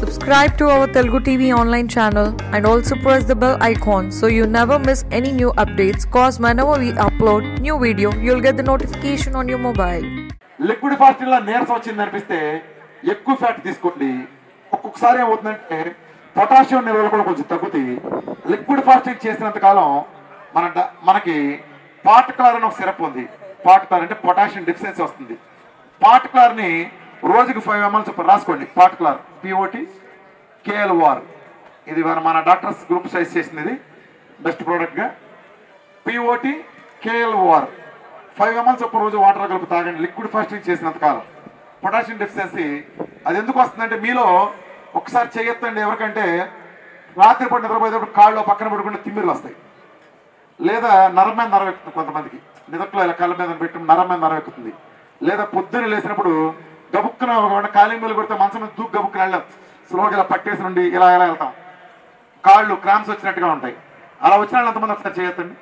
Subscribe to our Telugu TV online channel and also press the bell icon so you never miss any new updates. Cause whenever we upload new video, you'll get the notification on your mobile. Liquid ఫాస్టింగ్లో నీరసం వచ్చింది అనిపిస్తే ఎక్కువ fat తీసుకోండి ఒక్కొక్కసారి ఏమవుతుందంటే potassium నిల్వలు కూడా కొంచెం తగ్గుతాయి లిక్విడ్ ఫాస్టింగ్ చేసినంత కాలం మన డ- మనకి పార్టికులర్ అని ఒక సిరప్ ఉంది పార్టికులర్ అంటే పొటాషియం డిఫిషియన్సీ వస్తుంది పార్టికులర్ని రోజుకి ఫైవ్ ఎంఎల్ చొప్పున రాసుకోండి పార్టికులర్ పిఓటి కేఎల్ఓఆర్ ఇది మన మన డాక్టర్స్ గ్రూప్ సైజ్ చేసింది ఇది బెస్ట్ ప్రోడక్ట్గా పిఓటి కేఎల్ఓఆర్ ఫైవ్ ఎంఎల్ చొప్పున రోజు వాటర్ కలిపి తాగండి లిక్విడ్ ఫాస్టింగ్ చేసినంత కాలం పొటాషియం డెఫిషియన్సీ అది ఎందుకు వస్తుందంటే మీలో ఒకసారి చేయొద్దండి ఎవరికంటే రాత్రిపూట నిద్రపోయేటప్పుడు కాళ్ళు పక్కన పడుకుంటే తిమ్మిర్లు వస్తాయి లేదా నరం మీద నరం ఎక్కుతుంది కొంతమందికి నిదట్లో ఇలా కళ్ళ మీద పెట్టి నరం మీద నరం ఎక్కుతుంది లేదా పొద్దున్న లేచినప్పుడు గబుక్కున ఒక ఖాళీ మీద కొడితే మంచం మీద దూకు గబుక్కున వెళ్ళాం స్లోగా ఇలా పట్టేసి నుండి ఇలా ఇలా వెళ్తాం కాళ్ళు క్రామ్స్ వచ్చినట్టుగా ఉంటాయి అలా వచ్చిన వాళ్ళు ఎంతమంది ఒకసారి చేయొద్దండి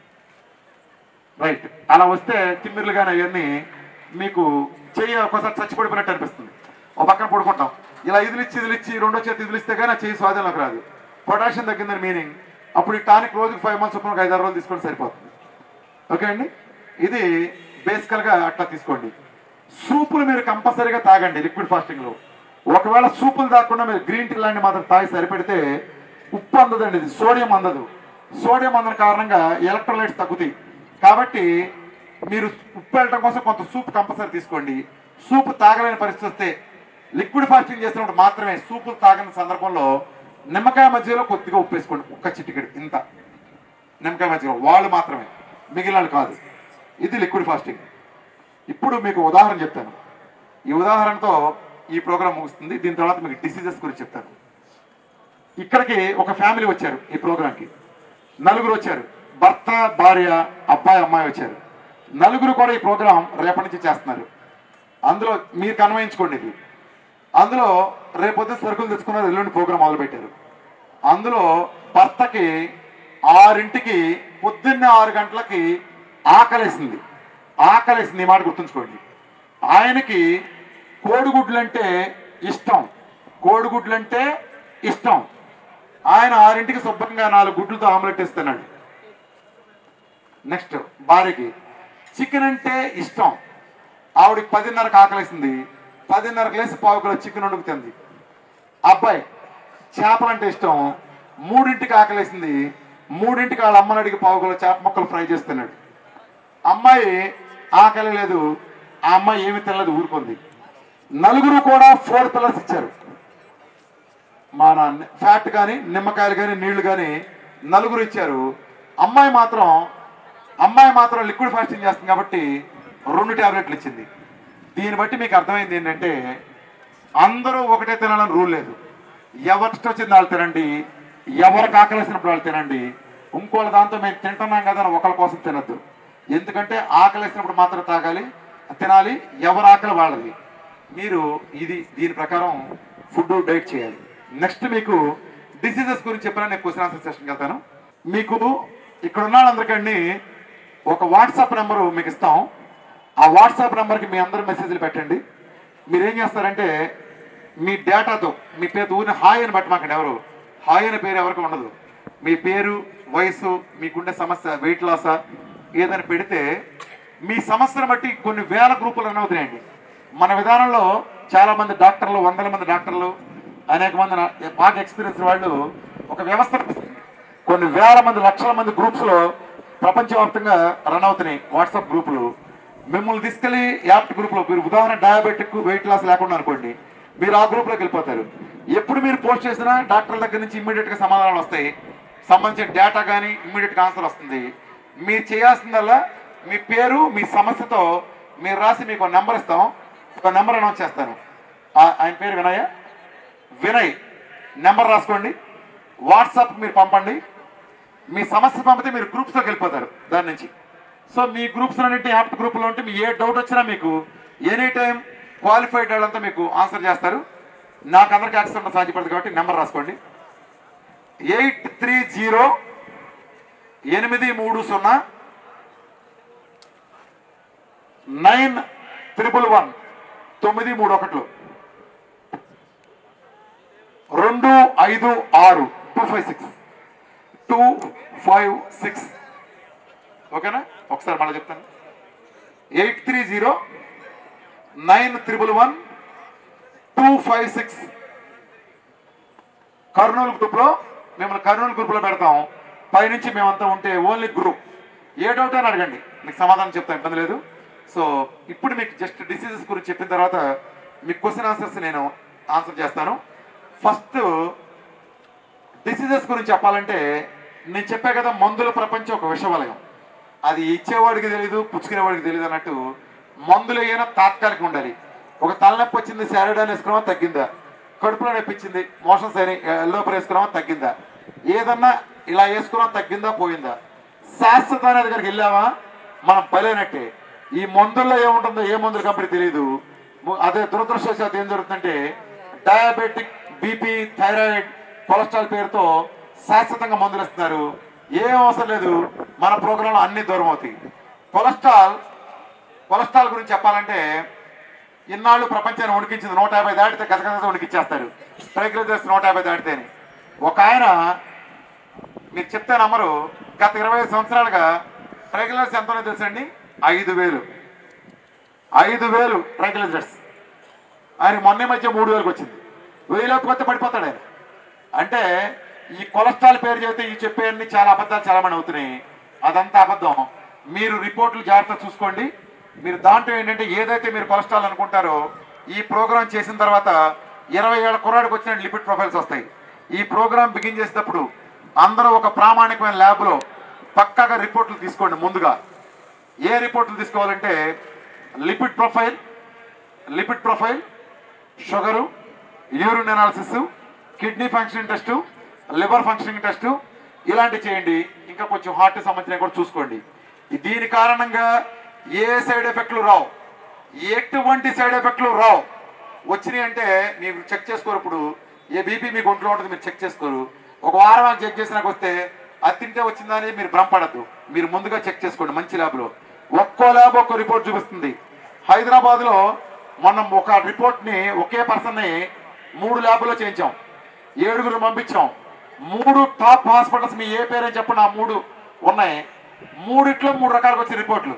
రైట్ అలా వస్తే తిమ్మిర్లు కానీ అవన్నీ మీకు చెయ్యి ఒకసారి చచ్చిపడిపోయినట్టు అనిపిస్తుంది ఒక పక్కన పడుకుంటాం ఇలా ఇదిలిచ్చి ఇదిలిచ్చి రెండో చేతి ఇదిలిస్తే కానీ ఆ చెయ్యి స్వాధీనంలోకి రాదు పొటాషియం తగ్గిందని మీనింగ్ అప్పుడు ఈ టానిక్ రోజుకి ఫైవ్ మంత్స్ చొప్పున ఒక ఐదారు రోజులు తీసుకొని సరిపోతుంది ఓకే అండి ఇది బేసికల్గా అట్లా తీసుకోండి సూపులు మీరు కంపల్సరీగా తాగండి లిక్విడ్ ఫాస్టింగ్లో ఒకవేళ సూపులు తాగకుండా మీరు గ్రీన్ టీ లాంటి మాత్రం తాగి సరిపెడితే ఉప్పు అందదండి ఇది సోడియం అందదు సోడియం అందని కారణంగా ఎలక్ట్రోలైట్స్ తగ్గుతాయి కాబట్టి మీరు ఉప్పు వెళ్ళటం కోసం కొంత సూప్ కంపల్సరీ తీసుకోండి సూప్ తాగలేని పరిస్థితి వస్తే లిక్విడ్ ఫాస్టింగ్ చేసినప్పుడు మాత్రమే సూపులు తాగిన సందర్భంలో నిమ్మకాయ మధ్యలో కొద్దిగా ఉప్పు వేసుకోండి ఒక్క చిటికెడు ఇంత నిమ్మకాయ మధ్యలో వాళ్ళు మాత్రమే మిగిలిన వాళ్ళు కాదు ఇది లిక్విడ్ ఫాస్టింగ్ ఇప్పుడు మీకు ఉదాహరణ చెప్తాను ఈ ఉదాహరణతో ఈ ప్రోగ్రామ్ ముగుస్తుంది దీని తర్వాత మీకు డిసీజెస్ గురించి చెప్తాను ఇక్కడికి ఒక ఫ్యామిలీ వచ్చారు ఈ ప్రోగ్రాంకి నలుగురు వచ్చారు భర్త భార్య అబ్బాయి అమ్మాయి వచ్చారు నలుగురు కూడా ఈ ప్రోగ్రాం రేపటి నుంచి చేస్తున్నారు అందులో మీరు కన్వయించుకోండి ఇది అందులో రేపొద్దు సరుకులు తెచ్చుకున్నారు ఎల్లుండి ప్రోగ్రాం మొదలుపెట్టారు అందులో భర్తకి ఆరింటికి పొద్దున్నే ఆరు గంటలకి ఆకలేసింది ఆకలేసింది ఈ మాట గుర్తుంచుకోండి ఆయనకి కోడిగుడ్లంటే ఇష్టం కోడిగుడ్లంటే ఇష్టం ఆయన ఆరింటికి శుభ్రంగా నాలుగు గుడ్లతో ఆమ్లెట్ ఇస్తున్నాడు నెక్స్ట్ భార్యకి చికెన్ అంటే ఇష్టం ఆవిడకి పదిన్నరకు ఆకలేసింది పదిన్నరకు లేసి పావు కిలో చికెన్ వండుకుతుంది అబ్బాయి చేపలు అంటే ఇష్టం మూడింటికి ఆకలేసింది మూడింటికి వాళ్ళ అమ్మని అడిగి పావు కిలో చేప ముక్కలు ఫ్రై చేస్తున్నాడు అమ్మాయి ఆకలి లేదు ఆ అమ్మాయి ఏమి తినలేదు ఊరుకుంది నలుగురు కూడా ఫోర్ పిల్లర్స్ ఇచ్చారు మన ఫ్యాట్ కానీ నిమ్మకాయలు కానీ నీళ్లు కానీ నలుగురు ఇచ్చారు అమ్మాయి మాత్రం అమ్మాయి మాత్రం లిక్విడ్ ఫాస్టింగ్ చేస్తుంది కాబట్టి రెండు ట్యాబ్లెట్లు ఇచ్చింది దీన్ని బట్టి మీకు అర్థమైంది ఏంటంటే అందరూ ఒకటే తినాలని రూల్ లేదు ఎవరికి వచ్చింది వాళ్ళు తినండి ఎవరికి ఆకలేసినప్పుడు వాళ్ళు తినండి ఇంకోళ్ళ దాంతో మేము తింటున్నాం కదా అని ఒకళ్ళ కోసం తినద్దు ఎందుకంటే ఆకలేసినప్పుడు మాత్రం తాగాలి తినాలి ఎవరి ఆకలి వాళ్ళది మీరు ఇది దీని ప్రకారం ఫుడ్ డైట్ చేయాలి నెక్స్ట్ మీకు డిసీజెస్ గురించి చెప్పిన నేను క్వశ్చన్ ఆన్సర్ సెషన్కి వెళ్తాను మీకు ఇక్కడ ఉన్న వాళ్ళందరికండి ఒక వాట్సాప్ నెంబరు మీకు ఇస్తాం ఆ వాట్సాప్ నెంబర్కి మీ అందరు మెసేజ్లు పెట్టండి మీరు ఏం చేస్తారంటే మీ డేటాతో మీ పేరు ఊరిని హాయ్ అని పెట్టమాకండి ఎవరు హాయ్ అనే పేరు ఎవరికి ఉండదు మీ పేరు వయసు మీకుండే సమస్య వెయిట్ లాసా ఏదని పెడితే మీ సమస్యను బట్టి కొన్ని వేల గ్రూపులు రన్ అవుతున్నాయండి మన విధానంలో చాలా మంది డాక్టర్లు వందల మంది డాక్టర్లు అనేక మంది నా- బాగా ఎక్స్పీరియన్స్ వాళ్ళు ఒక వ్యవస్థ కొన్ని వేల మంది లక్షల మంది గ్రూప్స్లో ప్రపంచవ్యాప్తంగా రన్ అవుతున్నాయి వాట్సాప్ గ్రూపులు మిమ్మల్ని తీసుకెళ్లి యాప్ట్ గ్రూప్లో మీరు ఉదాహరణ డయాబెటిక్ వెయిట్ లాస్ లేకుండా అనుకోండి మీరు ఆ గ్రూప్లోకి వెళ్ళిపోతారు ఎప్పుడు మీరు పోస్ట్ చేసినా డాక్టర్ల దగ్గర నుంచి ఇమ్మీడియట్గా సమాధానాలు వస్తాయి సంబంధించిన డేటా కానీ ఇమ్మీడియట్గా ఆన్సర్ వస్తుంది మీరు చేయాల్సిందల్లా మీ పేరు మీ సమస్యతో మీరు రాసి మీకు ఒక నెంబర్ ఇస్తాం ఒక నెంబర్ అనౌన్స్ చేస్తాను ఆ- ఆయన పేరు వినయ్ వినయ్ నెంబర్ రాసుకోండి వాట్సాప్ మీరు పంపండి మీ సమస్య పంపితే మీరు గ్రూప్స్లోకి వెళ్ళిపోతారు దాని నుంచి సో మీ గ్రూప్స్ అన్నింటి యాప్ట్ గ్రూప్లో ఉంటే మీ ఏ డౌట్ వచ్చినా మీకు ఎనీ టైం క్వాలిఫైడ్ వాళ్ళంతా మీకు ఆన్సర్ చేస్తారు నాకు అందరికి యాక్సెస్ ఉంటుంది సాధ్యపడుతుంది కాబట్టి నెంబర్ రాసుకోండి ఎయిట్ త్రీ జీరో ఎనిమిది మూడు సున్నా నైన్ త్రిబుల్ వన్ తొమ్మిది మూడు ఒకట్లు రెండు ఐదు ఆరు two five six two five six ఓకేనా ఒకసారి మళ్ళీ చెప్తాను eight three zero nine triple one two five six Kurnool గ్రూప్లో మిమ్మల్ని కర్నూలు గ్రూప్లో పెడతాం పైనుంచి మేమంతా ఉంటే ఓన్లీ గ్రూప్ ఏ డౌట్ అని అడగండి మీకు సమాధానం చెప్తా ఇబ్బంది లేదు సో ఇప్పుడు మీకు జస్ట్ డిసీజెస్ గురించి చెప్పిన తర్వాత మీకు క్వశ్చన్ ఆన్సర్స్ నేను ఆన్సర్ చేస్తాను ఫస్ట్ డిసీజెస్ గురించి చెప్పాలంటే నేను చెప్పా కదా మందుల ప్రపంచం ఒక విషవలయం అది ఇచ్చేవాడికి తెలియదు పుచ్చుకునేవాడికి తెలియదు అన్నట్టు మందులు అయినా తాత్కాలిక ఉండాలి ఒక తలనొప్పి వచ్చింది శారడాన్ వేసుకున్నామా తగ్గిందా కడుపులో నొప్పి ఇచ్చింది మోషన్స్ అయినా ఎల్లోపర్ వేసుకున్నామా తగ్గిందా ఏదన్నా ఇలా వేసుకున్నామా తగ్గిందా పోయిందా శాశ్వత అనే దగ్గరికి వెళ్ళామా మనం బలైనట్టే ఈ మందుల్లో ఏముంటుందో ఏ మందుల కంపెనీ తెలియదు ము- అదే దురదృష్టవశాత్తు ఏం జరుగుతుందంటే డయాబెటిక్ బీపీ థైరాయిడ్ కొలెస్ట్రాల్ పేరుతో శాశ్వతంగా మందులు ఇస్తున్నారు ఏం అవసరం లేదు మన ప్రోగ్రాంలో అన్ని దూరం అవుతాయి కొలెస్ట్రాల్ కొలెస్ట్రాల్ గురించి చెప్పాలంటే ఇన్నాళ్ళు ప్రపంచాన్ని ఉడికించింది నూట యాభై దాటితే గసగస ఉడికిచ్చేస్తాడు ట్రైగ్లిజర్స్ నూట యాభై దాటితేని ఒక ఆయన మీరు చెప్తే నమ్మరు గత ఇరవై ఐదు సంవత్సరాలుగా ట్రైగ్లిజర్స్ ఎంతనో తెలుసండి ఐదు వేలు ఐదు వేలు ట్రైగ్లిజర్స్ ఆయన మొన్న మధ్య మూడు వేలకు వచ్చింది వెయ్యిలోకి పోతే పడిపోతాడు ఆయన అంటే ఈ కొలెస్ట్రాల్ పేరు చెబితే ఈ చెప్పేవన్నీ చాలా అబద్ధాలు చాలా మంది అవుతున్నాయి అదంతా అబద్ధం మీరు రిపోర్ట్లు జాగ్రత్త చూసుకోండి మీరు దాంట్లో ఏంటంటే ఏదైతే మీరు కొలెస్ట్రాల్ అనుకుంటారో ఈ ప్రోగ్రామ్ చేసిన తర్వాత ఇరవై ఏళ్ళ కుర్రాడికి వచ్చిన లిపిడ్ ప్రొఫైల్స్ వస్తాయి ఈ ప్రోగ్రామ్ బిగిన్ చేసేటప్పుడు అందరూ ఒక ప్రామాణికమైన ల్యాబ్లో పక్కాగా రిపోర్ట్లు తీసుకోండి ముందుగా ఏ రిపోర్ట్లు తీసుకోవాలంటే lipid profile lipid profile sugar urine analysis kidney functioning test liver functioning test ఇలాంటివి చేయండి ఇంకా కొంచెం హార్ట్ సంబంధించిన కూడా చూసుకోండి దీని కారణంగా ఏ సైడ్ ఎఫెక్ట్లు రావు ఎటువంటి సైడ్ ఎఫెక్ట్లు రావు వచ్చినాయి అంటే మీరు చెక్ చేసుకోరు ఇప్పుడు ఏ బీపీ మీకు ఒంట్లో ఉంటుంది మీరు చెక్ చేసుకోరు ఒక వారం ఆగి చెక్ చేసినాక వస్తే అది తింటే వచ్చిందని మీరు భ్రమపడద్దు మీరు ముందుగా చెక్ చేసుకోండి మంచి ల్యాబ్లో ఒక్కో ల్యాబ్ ఒక్కో రిపోర్ట్ చూపిస్తుంది హైదరాబాద్లో మనం ఒక రిపోర్ట్ని ఒకే పర్సన్ని మూడు ల్యాబ్లో చేయించాం ఏడుగురు పంపించాం మూడు టాప్ హాస్పిటల్స్ మీ ఏ పేరని చెప్పండి ఆ మూడు ఉన్నాయి మూడిట్లో మూడు రకాలుగా వచ్చిన రిపోర్ట్లు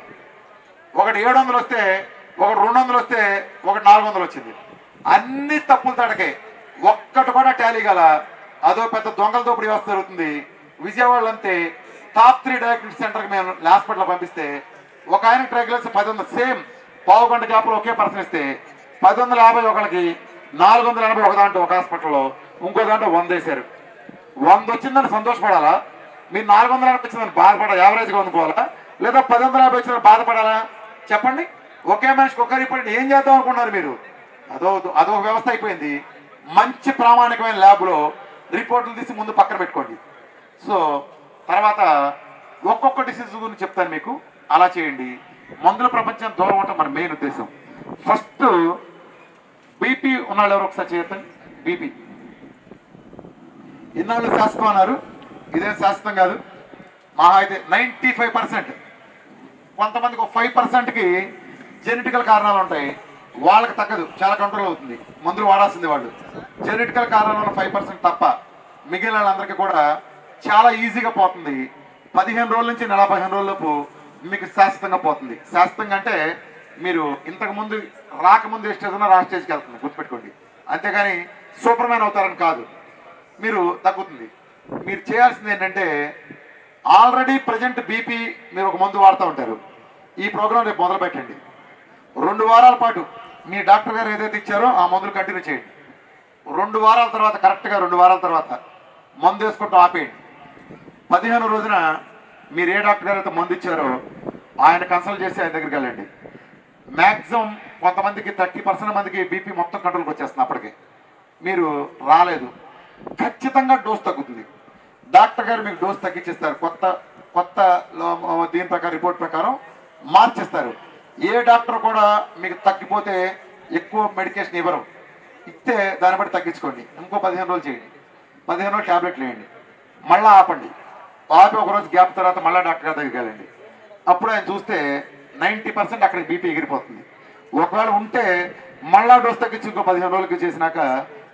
ఒకటి ఏడు వందలు వస్తే ఒకటి రెండు వందలు వస్తే ఒకటి నాలుగు వందలు వచ్చింది అన్ని తప్పులు తడకే ఒక్కటి కూడా టాలీ గల అదో పెద్ద దొంగల దోపిడీ వ్యవస్థ జరుగుతుంది విజయవాడలో అంతే టాప్ త్రీ డయాగ్నోస్టిక్ సెంటర్కి మేము హాస్పిటల్ పంపిస్తే ఒక ఆయన ట్రైగ్లర్స్ పది వందలు సేమ్ పావు గంట గ్యాప్లో ఒకే పర్సన్ ఇస్తే పది వందల యాభై ఒకరికి నాలుగు వందల ఎనభై ఒక దాంట్లో ఒక హాస్పిటల్లో ఇంకో దాంట్లో వంద వేశారు వంద వచ్చిందని సంతోషపడాలా మీరు నాలుగు వందల యాభై వచ్చిందని బాధపడాలి యావరేజ్గా అనుకోవాలా లేదా పది వందల యాభై వచ్చిందని బాధపడాలా చెప్పండి ఒకే మనిషికి ఒక రిపోర్ట్ ఏం చేద్దాం అనుకున్నారు మీరు అదో అదో వ్యవస్థ అయిపోయింది మంచి ప్రామాణికమైన ల్యాబ్లో రిపోర్ట్లు తీసి ముందు పక్కన పెట్టుకోండి సో తర్వాత ఒక్కొక్క డిసీజ్ గురించి చెప్తాను మీకు అలా చేయండి మందుల ప్రపంచం దూరం ఉండటం మన మెయిన్ ఉద్దేశం ఫస్ట్ బీపీ ఉన్నాళ్ళు ఎవరు ఒకసారి చేద్దాం బీపీ ఇన్నాళ్ళు శాస్త్రం అన్నారు ఇదేం శాస్త్రం కాదు మహా అయితే నైంటీ ఫైవ్ పర్సెంట్ కొంతమందికి ఒక ఫైవ్ పర్సెంట్కి జెనెటికల్ కారణాలు ఉంటాయి వాళ్ళకి తగ్గదు చాలా కంట్రోల్ అవుతుంది మందులు వాడాల్సింది వాళ్ళు జెనెటికల్ కారణాల వల్ల ఫైవ్ పర్సెంట్ తప్ప మిగిలిన వాళ్ళందరికీ కూడా చాలా ఈజీగా పోతుంది పదిహేను రోజుల నుంచి నెల పదిహేను రోజులలోపు మీకు శాశ్వతంగా పోతుంది శాశ్వతంగా అంటే మీరు ఇంతకు ముందు రాకముందు ఏ స్టేజ్ ఉన్నా రా స్టేజ్కి వెళ్తుంది గుర్తుపెట్టుకోండి అంతేగాని సూపర్ మ్యాన్ అవుతారని కాదు మీరు తగ్గుతుంది మీరు చేయాల్సింది ఏంటంటే ఆల్రెడీ ప్రజెంట్ బీపీ మీరు ఒక మందు వాడుతూ ఉంటారు ఈ ప్రోగ్రామ్ రేపు మొదలు పెట్టండి రెండు వారాల పాటు మీ డాక్టర్ గారు ఏదైతే ఇచ్చారో ఆ మందులు కంటిన్యూ చేయండి రెండు వారాల తర్వాత కరెక్ట్గా రెండు వారాల తర్వాత మందు వేసుకుంటూ ఆపేయండి పదిహేను రోజున మీరు ఏ డాక్టర్ గారు అయితే మందు ఇచ్చారో ఆయన కన్సల్ట్ చేసి ఆయన దగ్గరికి వెళ్ళండి మ్యాక్సిమం కొంతమందికి థర్టీ పర్సెంట్ మందికి బీపీ మొత్తం కంట్రోల్కి వచ్చేస్తుంది అప్పటికే మీరు రాలేదు ఖచ్చితంగా డోస్ తగ్గుతుంది డాక్టర్ గారు మీకు డోస్ తగ్గించేస్తారు కొత్త కొత్త లో- దీని ప్రకారం రిపోర్ట్ ప్రకారం మార్చేస్తారు ఏ డాక్టర్ కూడా మీకు తగ్గిపోతే ఎక్కువ మెడికేషన్ ఇవ్వరు ఇస్తే దాన్ని బట్టి తగ్గించుకోండి ఇంకో పదిహేను రోజులు చేయండి పదిహేను రోజులు ట్యాబ్లెట్లు వేయండి మళ్ళీ ఆపండి ఆపి ఒక రోజు గ్యాప్ తర్వాత మళ్ళీ డాక్టర్ గారి దగ్గరికి వెళ్ళండి అప్పుడు ఆయన చూస్తే నైంటీ పర్సెంట్ అక్కడ బీపీ ఎగిరిపోతుంది ఒకవేళ ఉంటే మళ్ళా డోస్ తగ్గించి ఇంకో పదిహేను రోజులకి చేసినాక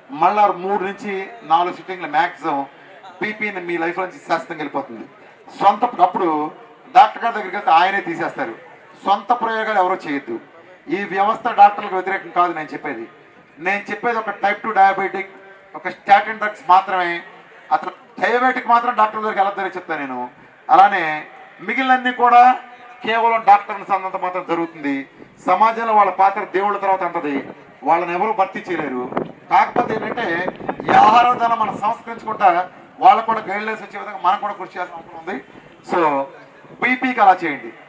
మళ్ళా మూడు నుంచి నాలుగు సిట్టింగ్ల మ్యాక్సిమం బీపీని మీ లైఫ్ నుంచి శాశ్వతంగా వెళ్ళిపోతుంది సొంత అప్పుడు డాక్టర్ గారి దగ్గరికి వెళ్తే ఆయనే తీసేస్తారు సొంత ప్రయోగాలు ఎవరో చేయొద్దు ఈ వ్యవస్థ డాక్టర్లకు వ్యతిరేకం కాదు నేను చెప్పేది నేను చెప్పేది ఒక టైప్ టూ డయాబెటిక్ ఒక స్టాటిన్ డ్రగ్స్ మాత్రమే అతను డయాబెటిక్ మాత్రం డాక్టర్ దగ్గరికి వెళ్ళొద్దని చెప్తాను నేను అలానే మిగిలినన్ని కూడా కేవలం డాక్టర్ సంబంధం మాత్రం జరుగుతుంది సమాజంలో వాళ్ళ పాత్ర దేవుళ్ళ తర్వాత అంటది వాళ్ళని ఎవరు భర్తీ చేయలేరు కాకపోతే ఏంటంటే ఈ ఆహార విధానం మనం సంస్కరించుకుంటా వాళ్ళకు కూడా గైడ్ లైన్స్ వచ్చే విధంగా మనం కూడా కృషి చేయాల్సిన అవసరం ఉంది సో బీపీకి అలా చేయండి